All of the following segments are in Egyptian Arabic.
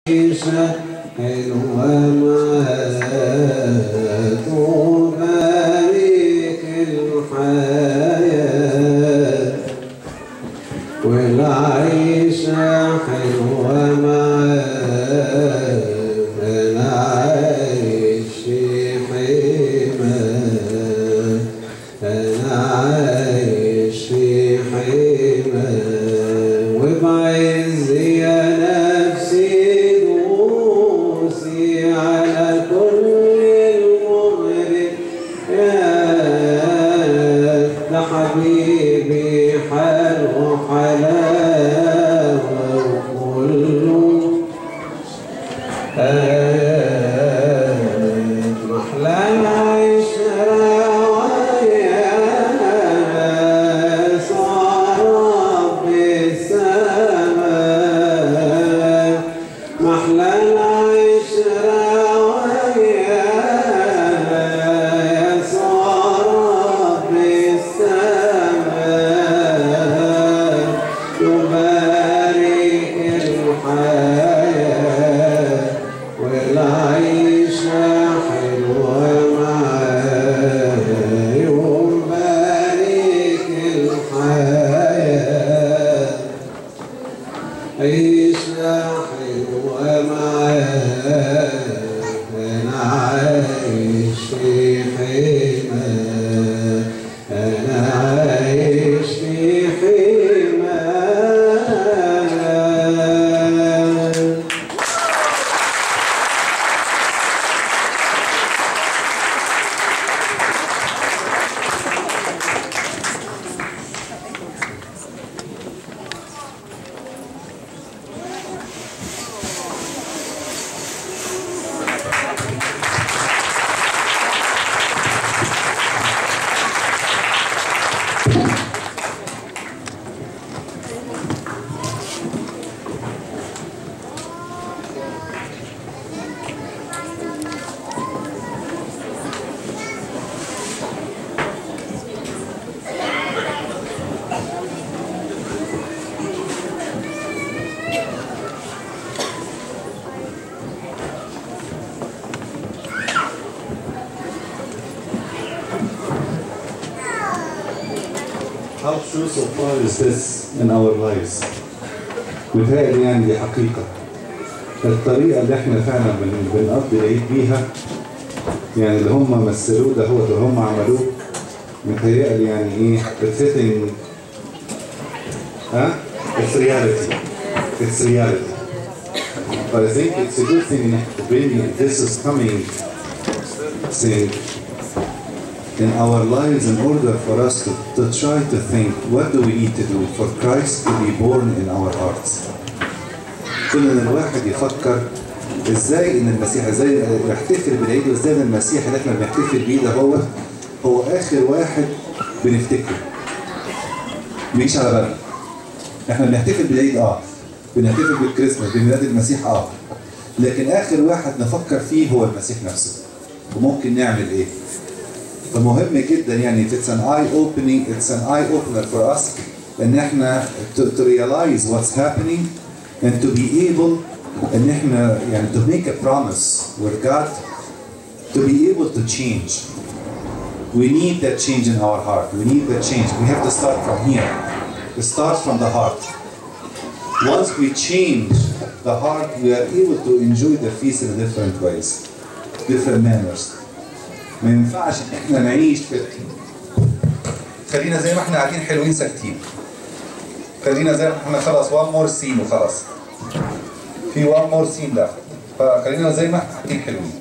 عيشة حلوة معاك وبارك الحياة والعيشة حلوة معاك أنا عايش في حماك أنا عايش في حماك وبعز يا نفسي دوسي على كل المغريات ده حبيبي حلو حلاوة وكله محلى العشرة ويا صار بالسماء محلى العشرة ويا صار بالسماء يبارك الحياة والعيشة حلوة معاه يبارك الحياة عيشة حلوة معاه أنا عايش في حماه أنا عايش في حماه How true so far is this in our lives? متهيألي يعني دي حقيقة الطريقة اللي احنا فعلا بن- بنقضي العيد بيها يعني اللي هم مثلوه ده هو اللي هم عملوه متهيألي يعني ايه it's hitting ها it's reality it's reality but I think it's a good thing when this is coming saying in our lives in order for us to, to try to think what do we need to do for Christ to be born in our hearts. كل ان الواحد يفكر ازاي ان المسيح ازاي نحتفل بالعيد وازاي ان المسيح اللي احنا بنحتفل بيه ده هو هو اخر واحد بنفتكره. بيجيش على بالنا. احنا بنحتفل بالعيد اه بنحتفل بالكريسماس بميلاد المسيح اه لكن اخر واحد نفكر فيه هو المسيح نفسه. وممكن نعمل ايه؟ فمهم جدا يعني it's an eye opening it's an eye opener for us ان احنا to, to realize what's happening and to be able ان احنا يعني to make a promise with God to be able to change we need that change in our heart we need that change we have to start from here it starts from the heart once we change the heart we are able to enjoy the feast in different ways different manners ما ينفعش ان احنا نعيش في خلينا زي ما احنا قاعدين حلوين ساكتين خلينا زي ما احنا خلاص وان مور سين وخلاص في وان مور سين ده فخلينا زي ما احنا قاعدين حلوين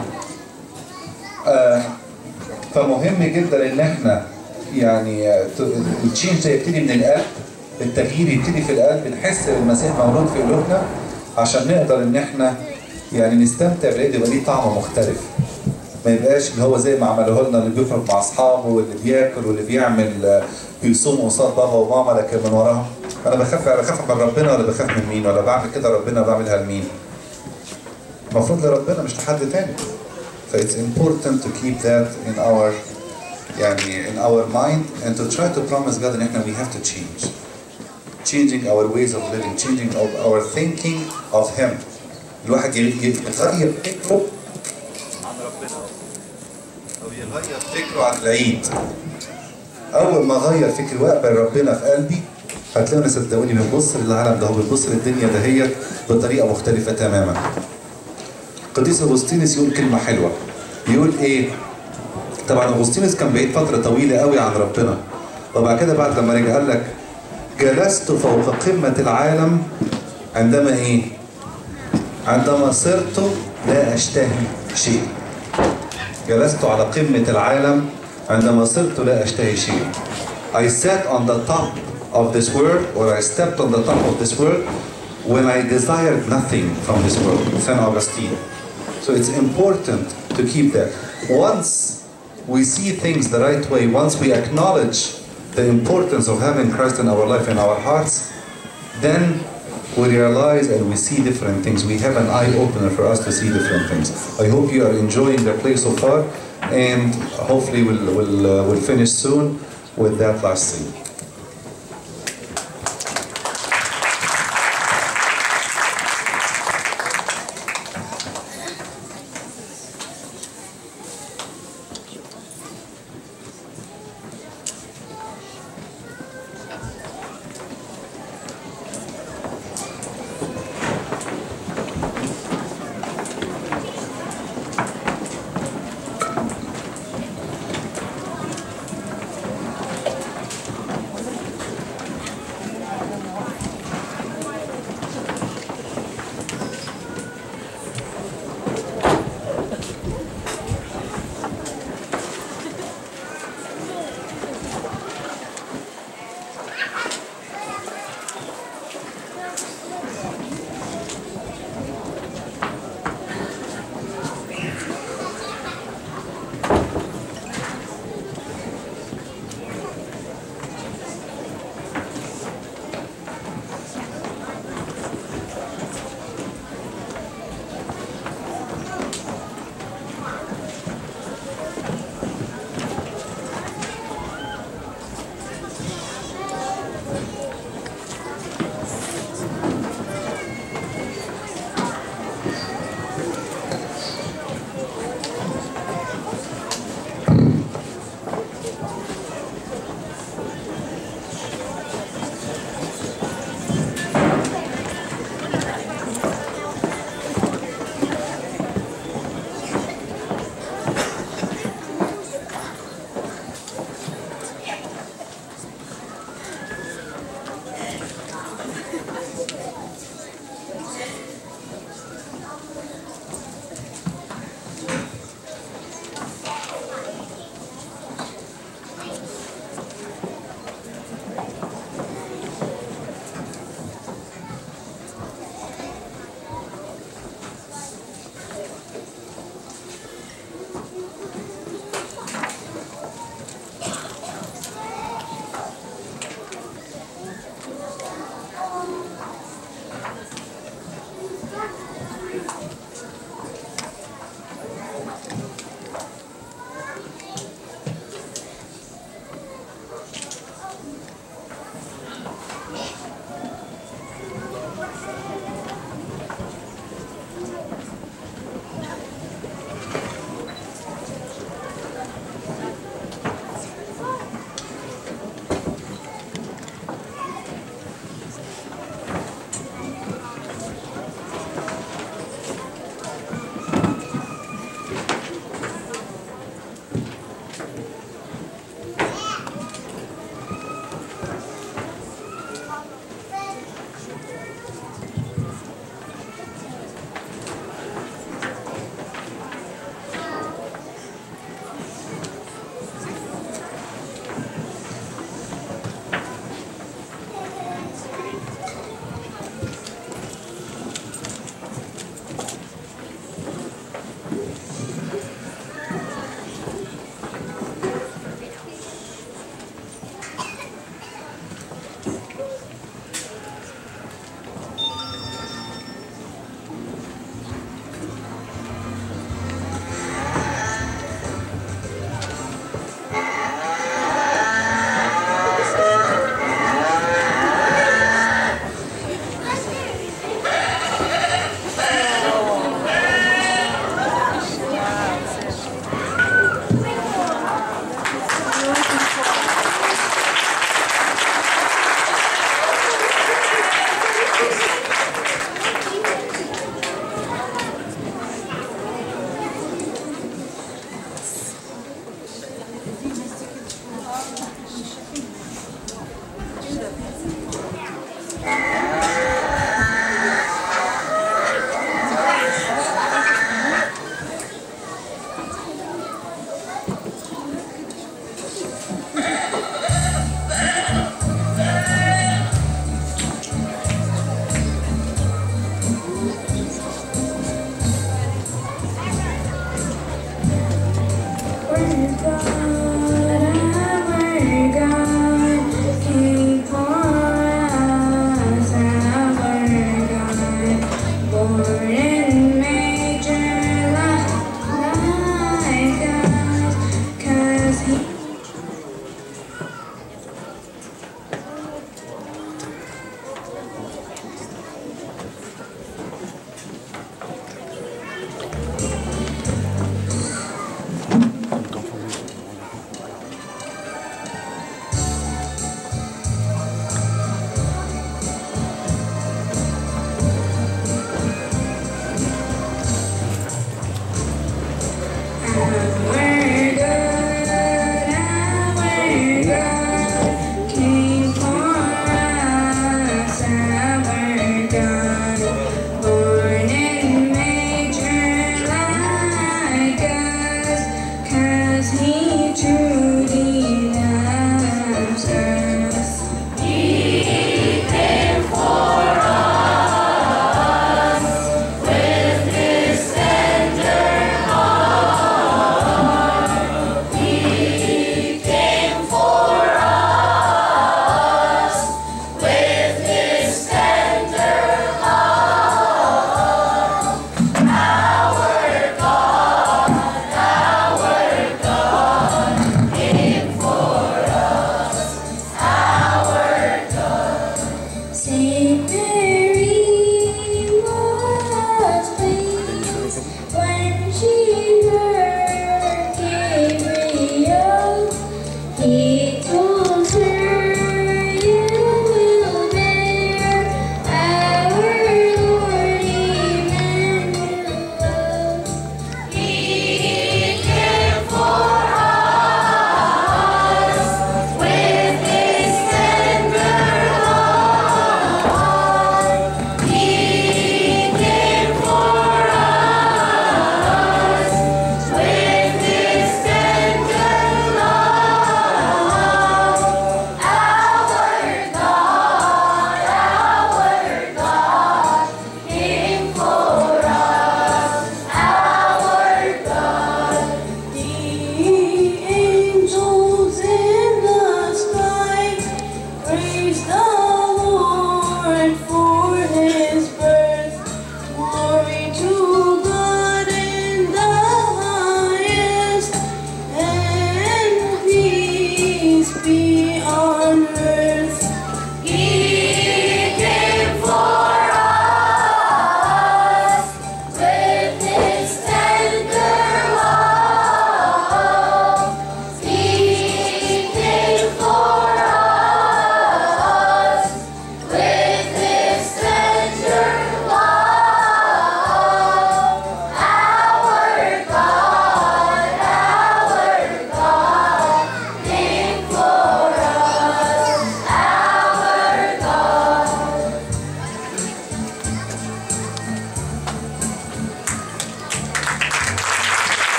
آه فمهم جدا ان احنا يعني آه، ت- التشينج ده يبتدي من القلب التغيير يبتدي في القلب نحس بالمسيح مولود في قلوبنا عشان نقدر ان احنا يعني نستمتع بالعيد يبقى ليه طعم مختلف ما يبقاش اللي هو زي ما عملوه لنا اللي بيخرج مع اصحابه واللي بياكل واللي بيعمل آه، بيصوم قصاد بابا وماما لكن من وراهم انا بخاف بخاف من ربنا ولا بخاف من مين ولا بعمل كده ربنا بعملها لمين المفروض لربنا مش لحد تاني ف it's important to keep that in our يعني in our mind and to try to promise God ان احنا we have to change changing our ways of living changing of our thinking of him الواحد ي- ي- يغير فكره عن ربنا او يغير فكره عن العيد اول ما اغير فكري واقبل ربنا في قلبي هتلاقوني صدقوني بنبص للعالم ده وبنبص للدنيا دهيت بطريقه مختلفه تماما قديس اغسطينوس يقول كلمه حلوه يقول ايه طبعا اغسطينوس كان بعيد فتره طويله قوي عن ربنا وبعد كده بعد لما رجع قال لك جلست فوق قمه العالم عندما ايه عندما صرت لا اشتهي شيء جلست على قمة العالم عندما صرت لا أشتهي شيء. I sat on the top of this world or I stepped on the top of this world when I desired nothing from this world. Saint Augustine. So it's important to keep that. Once we see things the right way, once we acknowledge the importance of having Christ in our life, in our hearts, then we realize and we see different things. We have an eye opener for us to see different things. I hope you are enjoying the play so far, and hopefully we'll, we'll, uh, we'll finish soon with that last scene.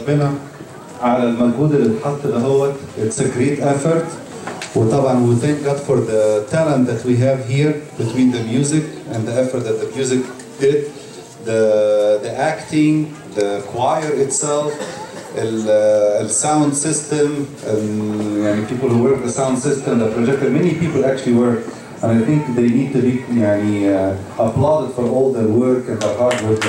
ربنا على المجهود اللي اتحط دهوت it's a great effort وطبعا we thank God for the talent that we have here between the music and the effort that the music did the the acting the choir itself ال ال sound system ال- يعني people who work the sound system the projector many people actually work and I think they need to be يعني uh, applauded for all their work and their hard work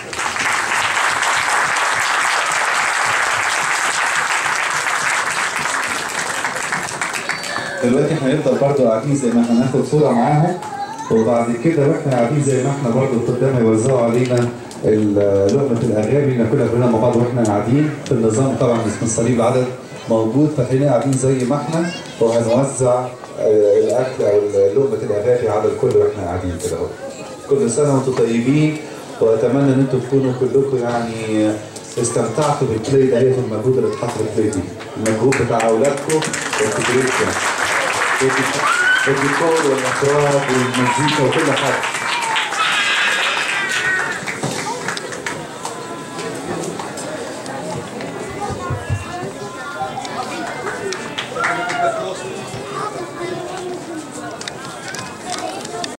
دلوقتي احنا هنفضل برضه قاعدين زي ما احنا ناخد صوره معاهم وبعد كده واحنا قاعدين زي ما احنا برضه القدام هيوزعوا علينا ال- لقمه الاغاني ناكلها كلنا مع بعض واحنا قاعدين في النظام طبعا اسم الصليب العدد موجود فاحنا قاعدين زي ما احنا وهنوزع آه، الاكل او لقمه الاغاني على الكل واحنا قاعدين كده اهو كل سنه وانتم طيبين واتمنى ان انتم تكونوا كلكم يعني استمتعتوا بالبلاي ده المجهود اللي اتحط في البلاي دي المجهود بتاع اولادكم والتدريس الديكور والاخراج والمزيكا وكل حاجه